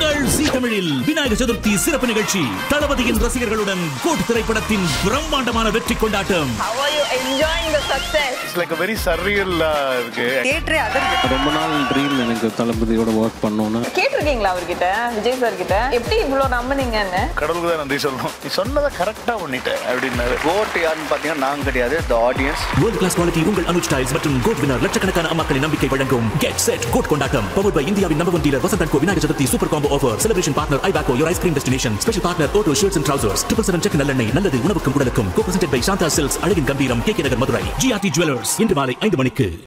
உங்கள் ஜி தமிழில் விநாயகர் சதுர்த்தி சிறப்பு நிகழ்ச்சி தளபதியின் ரசிகர்களுடன் கோட் திரைப்படத்தின் பிரம்மாண்டமான வெற்றி கொண்டாட்டம் How are you enjoying the success? It's like very surreal இருக்கு தியேட்டரே அதிர்ந்து ரொம்ப நாள் ட்ரீம் எனக்கு தளபதியோட ஒர்க் பண்ணணும்னு கேட்டிருக்கீங்களா அவர்கிட்ட விஜய் சார் கிட்ட எப்படி இவ்வளவு நம்புனீங்கன்னு கடவுளுக்கு தான் நன்றி சொல்லணும் நீ சொன்னதை கரெக்டா பண்ணிட்டேன் அப்படின்னாரு கோட் யாருன்னு பார்த்தீங்கன்னா நாங்கள் கிடையாது the audiences world class quality உங்கள் அனுஜ் டைல்ஸ் மற்றும் கோட் வினர் லட்சக்கணக்கான அம்மாக்களின் நம்பிக்கை வழங்கும் கெட் செட் கோட் கொண்டாட்டம் பவர் பை இந்தியாவின் number one dealer Vasanthan co Vinayagar Chaturthi super combo offer celebration partner Ibaco your ice cream destination special partner Otto shirts and trousers triple seven செக் நல்லெண்ணெய் நல்லது உணவுக்கும் உடலுக்கும் co presented by Santha silks அழகின் கம்பீரம் K Nagar Madurai GRT jewellers இன்று மாலை ஐந்து மணிக்கு